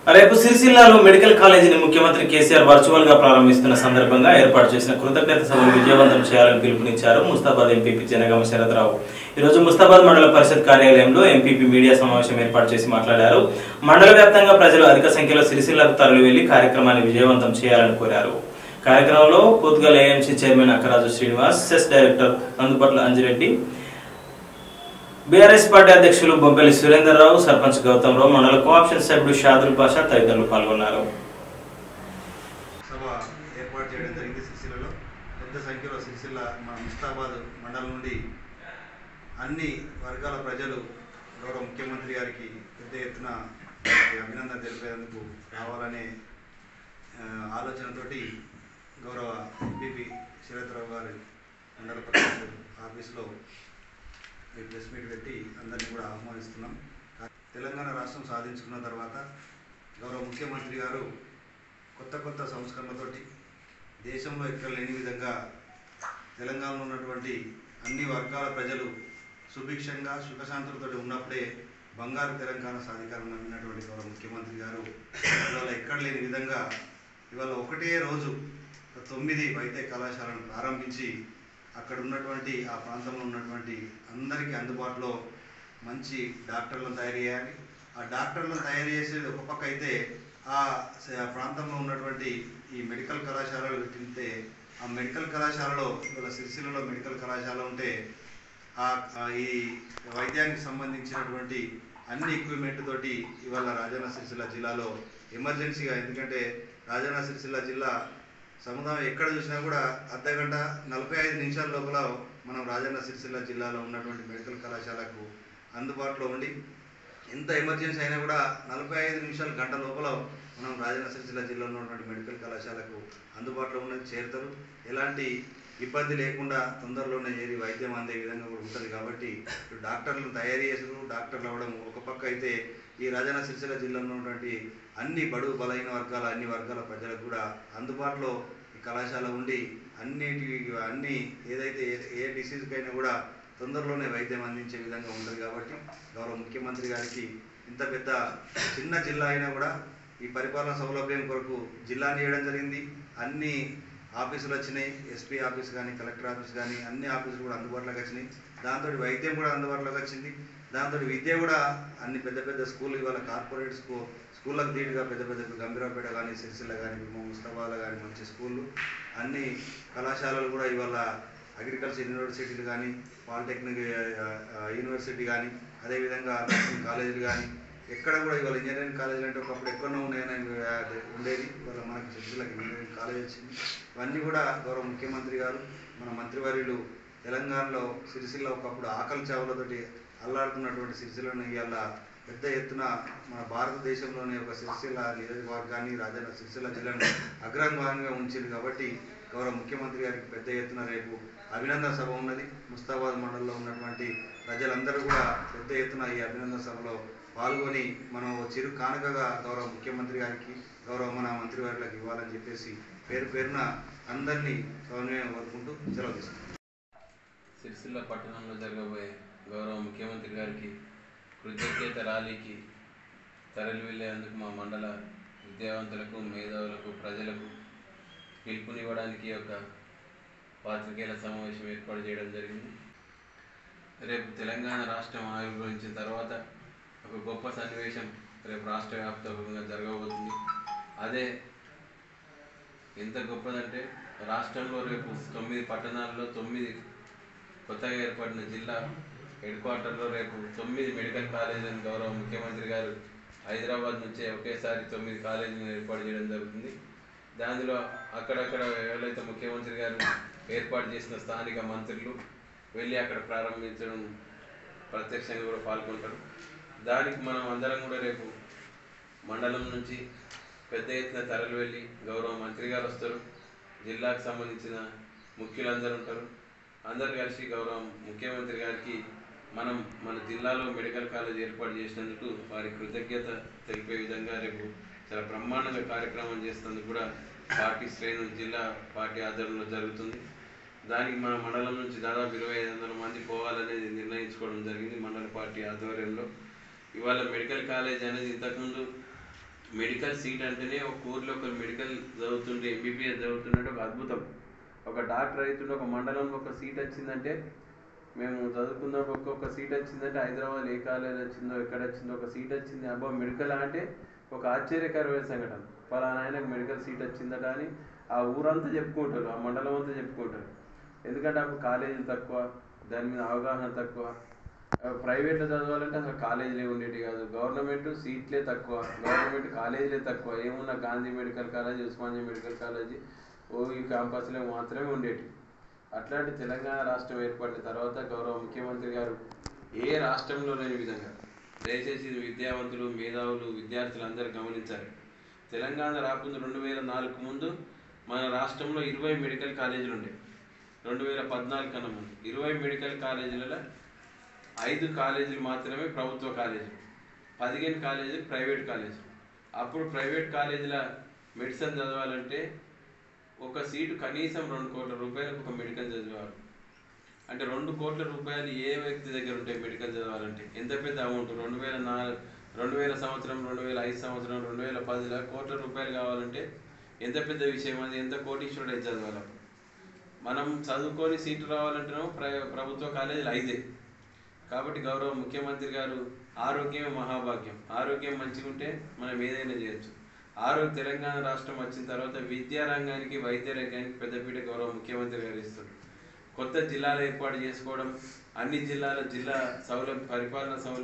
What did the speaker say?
రేపు సిరిసిల్లాలో మెడికల్ కాలేజీని ముఖ్యమంత్రి కేసీఆర్ వర్చువల్ గా ప్రారంభిస్తున్న సందర్భంగా ఏర్పాటు చేసిన కృతజ్ఞత సభను విజయవంతం చేయాలని పిలుపునిచ్చారు ముస్తాబాద్ ఎంపీపీ జనగామ శరత్రావు ఈ రోజు ముస్తాబాద్ మండల పరిషత్ కార్యాలయంలో ఎంపీపీ మీడియా సమావేశం ఏర్పాటు చేసి మాట్లాడారు మండల వ్యాప్తంగా ప్రజలు అధిక సంఖ్యలో సిరిసిల్లకు తరలి వెళ్లి కార్యక్రమాన్ని విజయవంతం చేయాలని కోరారు కార్యక్రమంలో Pothugal AMC chairman Akkaraju Srinivas CESS director Nandupatla Anjireddy BRS party అధ్యక్షులు బొబ్బెలి సురేందర్రావు సర్పంచ్ గౌతమ్ రావు మండల కోఆప్షన్ సభ్యుడు షాదుల్ పాషా తదితరులు పాల్గొన్నారు సభ ఏర్పాటు చేయడం జరిగింది సిరిసిల్లలో పెద్ద సంఖ్యలో సిరిసిల్ల మన ముస్తాబాద్ మండలం నుండి అన్ని వర్గాల ప్రజలు గౌరవ ముఖ్యమంత్రి గారికి పెద్ద ఎత్తున అభినందన తెలిపేందుకు రావాలనే ఆ, ఆలోచనతోటి గౌరవ ఎంపీపీ శరత్రావు గారి మండల పరిషత్ ఆఫీస్లో ఈ ప్రెస్ మీట్ పెట్టి అందరినీ కూడా ఆహ్వానిస్తున్నాం తెలంగాణ రాష్ట్రం సాధించుకున్న తర్వాత గౌరవ ముఖ్యమంత్రి గారు కొత్త కొత్త సంస్కరణలతోటి దేశంలో ఎక్కడ లేని విధంగా తెలంగాణలో ఉన్నటువంటి అన్ని వర్గాల ప్రజలు సుభిక్షంగా సుఖశాంతులతో ఉన్నప్పుడే బంగారు తెలంగాణ సాధికారం నమ్మినటువంటి గౌరవ ముఖ్యమంత్రి గారు ఇవాళ ఎక్కడ లేని విధంగా ఇవాళ ఒకటే రోజు తొమ్మిది వైద్య కళాశాలను ప్రారంభించి అక్కడ ఉన్నటువంటి ఆ ప్రాంతంలో ఉన్నటువంటి అందరికీ అందుబాటులో మంచి డాక్టర్లను తయారు చేయాలి ఆ డాక్టర్లను తయారు చేసేది ఒక పక్క అయితే ఆ స- ఆ ప్రాంతంలో ఉన్నటువంటి ఈ మెడికల్ కళాశాలలు తింటే ఆ మెడికల్ కళాశాలలో ఇవాళ సిరిసిల్లలో మెడికల్ కళాశాల ఉంటే ఆ ఆ ఈ వైద్యానికి సంబంధించినటువంటి అన్ని ఎక్విప్మెంట్ తోటి ఇవాళ రాజన్న సిరిసిల్ల జిల్లాలో ఎమర్జెన్సీగా ఎందుకంటే రాజన్న సిరిసిల్ల జిల్లా సముదాయం ఎక్కడ చూసినా కూడా అర్ధ గంట నలభై ఐదు నిమిషాల లోపల మనం రాజన్న సిరిసిల్ల జిల్లాలో ఉన్నటువంటి మెడికల్ కళాశాలకు అందుబాటులో ఉండి ఎంత ఎమర్జెన్సీ అయినా కూడా నలభై ఐదు నిమిషాల గంట లోపల మనం రాజన్న సిరిసిల్ల జిల్లాలో ఉన్నటువంటి మెడికల్ కళాశాలకు అందుబాటులో ఉన్నది చేరుతారు ఎలాంటి ఇబ్బంది లేకుండా తొందరలోనే చేరి వైద్యం అందే విధంగా కూడా ఉంటుంది కాబట్టి ఇప్పుడు డాక్టర్లను తయారు చేసుడు డాక్టర్లు అవ్వడం ఒక పక్క అయితే ఈ రాజన్న సిరిసిల్ల జిల్లాలో ఉన్నటువంటి అన్ని బడుగు బలహీన వర్గాల అన్ని వర్గాల ప్రజలకు కూడా అందుబాటులో ఈ కళాశాల ఉండి అన్నిటి అన్ని ఏదైతే ఏ- ఏ డిసీజ్కైనా కూడా తొందరలోనే వైద్యం అందించే విధంగా ఉంటుంది కాబట్టి గౌరవ ముఖ్యమంత్రి గారికి ఇంత పెద్ద చిన్న జిల్లా అయినా కూడా ఈ పరిపాలన సౌలభ్యం కొరకు జిల్లాని ఇవ్వడం జరిగింది అన్ని ఆఫీసులు వచ్చినాయి ఎస్పీ ఆఫీస్ కానీ కలెక్టర్ ఆఫీస్ కానీ అన్ని ఆఫీసులు కూడా అందుబాటులోకి వచ్చినాయి దాంతో వైద్యం కూడా అందుబాటులోకి వచ్చింది దాంతో విద్య కూడా అన్ని పెద్ద పెద్ద స్కూల్ ఇవాళ కార్పొరేట్ స్కూల్ స్కూళ్ళకు ధీటుగా పెద్ద పెద్ద గంభీరాపేట కానీ సిరిసిల్ల కానీ ముస్తాబాద్ కానీ మంచి స్కూళ్ళు అన్ని కళాశాలలు కూడా ఇవాళ అగ్రికల్చర్ యూనివర్సిటీలు కానీ పాలిటెక్నిక్ ఆ, ఆ, యూనివర్సిటీ కానీ అదేవిధంగా నర్సింగ్ కాలేజీలు కానీ ఎక్కడ కూడా ఇవాళ ఇంజనీరింగ్ కాలేజీలు అంటే ఒకప్పుడు ఎక్కడో ఉన్నాయని అది ఉండేది ఇవాళ మనకి సిరిసిల్లకి ఇంజనీరింగ్ కాలేజ్ వచ్చింది ఇవన్నీ కూడా గౌరవ ముఖ్యమంత్రి గారు మన మంత్రివర్యులు తెలంగాణలో సిరిసిల్ల ఒకప్పుడు ఆకలి చావులతోటి అల్లాడుతున్నటువంటి సిరిసిల్లను ఇవాళ పెద్ద ఎత్తున మన భారతదేశంలోనే ఒక సిరిసిల్ల నియోజకవర్గాన్ని రాజన్న సిరిసిల్ల జిల్లాను అగ్రభాగంగా ఉంచింది కాబట్టి గౌరవ ముఖ్యమంత్రి గారికి పెద్ద ఎత్తున రేపు అభినందన సభ ఉన్నది ముస్తాబాద్ మండలంలో ఉన్నటువంటి ప్రజలందరూ కూడా పెద్ద ఎత్తున ఈ అభినందన సభలో పాల్గొని మనం ఓ చిరు కానుకగా గౌరవ ముఖ్యమంత్రి గారికి గౌరవ మన మంత్రివర్యులకు ఇవ్వాలని చెప్పేసి పేరు పేరున అందరినీ సమన్వయం కోరుకుంటూ సెలవు తీసుకుంటాం సిరిసిల్ల పట్టణంలో జరగబోయే గౌరవ ముఖ్యమంత్రి గారికి కృతజ్ఞత ర్యాలీకి తరలి వెళ్ళేందుకు మా మండల విద్యావంతులకు మేధావులకు ప్రజలకు పిలుపునివ్వడానికి ఒక పాత్రికేయుల సమావేశం ఏర్పాటు చేయడం జరిగింది రేపు తెలంగాణ రాష్ట్రం ఆవిర్భవించిన తర్వాత ఒక గొప్ప సన్నివేశం రేపు రాష్ట్ర వ్యాప్తంగా జరగబోతుంది అదే ఎంత గొప్పదంటే రాష్ట్రంలో రేపు తొమ్మిది పట్టణాల్లో తొమ్మిది కొత్తగా ఏర్పడిన జిల్లా హెడ్ క్వార్టర్లో రేపు తొమ్మిది మెడికల్ కాలేజీలను గౌరవ ముఖ్యమంత్రి గారు హైదరాబాద్ నుంచే ఒకేసారి తొమ్మిది కాలేజీలను ఏర్పాటు చేయడం జరుగుతుంది దానిలో అక్కడక్కడ ఎవరైతే ముఖ్యమంత్రి గారు ఏర్పాటు చేసిన స్థానిక మంత్రులు వెళ్ళి అక్కడ ప్రారంభించడం ప్రత్యక్షంగా కూడా పాల్గొంటారు దానికి మనం అందరం కూడా రేపు మండలం నుంచి పెద్ద ఎత్తున తరలి వెళ్ళి గౌరవ మంత్రి గారు వస్తారు జిల్లాకు సంబంధించిన ముఖ్యులందరూ ఉంటారు అందరు కలిసి గౌరవ ముఖ్యమంత్రి గారికి మనం మన జిల్లాలో మెడికల్ కాలేజ్ ఏర్పాటు చేసినందుకు వారి కృతజ్ఞత తెలిపే విధంగా రేపు చాలా బ్రహ్మాండంగా కార్యక్రమం చేసినందుకు కూడా పార్టీ శ్రేణులు జిల్లా పార్టీ ఆధ్వర్యంలో జరుగుతుంది దానికి మన మండలం నుంచి దాదాపు ఇరవై ఐదు వందల మంది పోవాలనేది నిర్ణయించుకోవడం జరిగింది మండల పార్టీ ఆధ్వర్యంలో ఇవాళ మెడికల్ కాలేజ్ అనేది ఇంతకుముందు మెడికల్ సీట్ అంటేనే ఒక ఊర్లో ఒక మెడికల్ చదువుతుంటే ఎంబీబీఎస్ చదువుతుంటే ఒక అద్భుతం ఒక డాక్టర్ అవుతుంటే ఒక మండలంలో ఒక సీట్ వచ్చిందంటే మేము చదువుకున్న ఒక్కొక్క సీట్ వచ్చిందంటే హైదరాబాద్ ఏ కాలేజ్ వచ్చిందో ఎక్కడ వచ్చిందో ఒక సీట్ వచ్చింది అబ్బా మెడికల్ అంటే ఒక ఆశ్చర్యకరమైన సంఘటన పలానా ఆయనకు మెడికల్ సీట్ వచ్చిందట అని ఆ ఊరంతా చెప్పుకుంటారు ఆ మండలం అంతా చెప్పుకుంటారు ఎందుకంటే అప్పుడు కాలేజీలు తక్కువ దాని మీద అవగాహన తక్కువ ప్రైవేట్లో చదవాలంటే అసలు కాలేజీలే ఉండేవి కాదు గవర్నమెంట్ సీట్లే తక్కువ గవర్నమెంట్ కాలేజీలే తక్కువ ఏమున్నా Gandhi medical college Osmania medical college ఓ ఈ క్యాంపస్లో మాత్రమే ఉండేవి అట్లాంటి తెలంగాణ రాష్ట్రం ఏర్పడిన తర్వాత గౌరవ ముఖ్యమంత్రి గారు ఏ రాష్ట్రంలో లేని విధంగా దయచేసి ఇది విద్యావంతులు మేధావులు విద్యార్థులు అందరూ గమనించాలి తెలంగాణ రాకుండా రెండు వేల నాలుగు ముందు మన రాష్ట్రంలో ఇరవై మెడికల్ కాలేజీలు ఉండే రెండు వేల పద్నాలుగు కన్నా ముందు ఇరవై మెడికల్ కాలేజీలలో ఐదు కాలేజీలు మాత్రమే ప్రభుత్వ కాలేజీలు పదిహేను కాలేజీలు ప్రైవేట్ కాలేజీలు అప్పుడు ప్రైవేట్ కాలేజీల మెడిసిన్ చదవాలంటే ఒక సీటు కనీసం రెండు కోట్ల రూపాయలకు ఒక మెడికల్ చదివారు అంటే రెండు కోట్ల రూపాయలు ఏ వ్యక్తి దగ్గర ఉంటాయి మెడికల్ చదవాలంటే ఎంత పెద్ద అమౌంట్ రెండు వేల నాలుగు రెండు వేల సంవత్సరం రెండు వేల ఐదు సంవత్సరం రెండు వేల పదిలో కోట్ల రూపాయలు కావాలంటే ఎంత పెద్ద విషయం అది ఎంత కోటీశ్వరుడు అయితే చదవాలి మనం చదువుకొని సీటు రావాలంటేనేమో ప్ర ప్రభుత్వ కాలేజీలు ఐదే కాబట్టి గౌరవ ముఖ్యమంత్రి గారు ఆరోగ్యమే మహాభాగ్యం ఆరోగ్యం మంచిగా ఉంటే మనం ఏదైనా చేయొచ్చు ఆరోగ్య తెలంగాణ రాష్ట్రం వచ్చిన తర్వాత విద్యా రంగానికి వైద్య రంగానికి పెద్దపీట గౌరవ ముఖ్యమంత్రి గారు ఇస్తారు కొత్త జిల్లాలు ఏర్పాటు చేసుకోవడం అన్ని జిల్లాల జిల్లా సౌలభ్య పరిపాలన సౌలభ్యం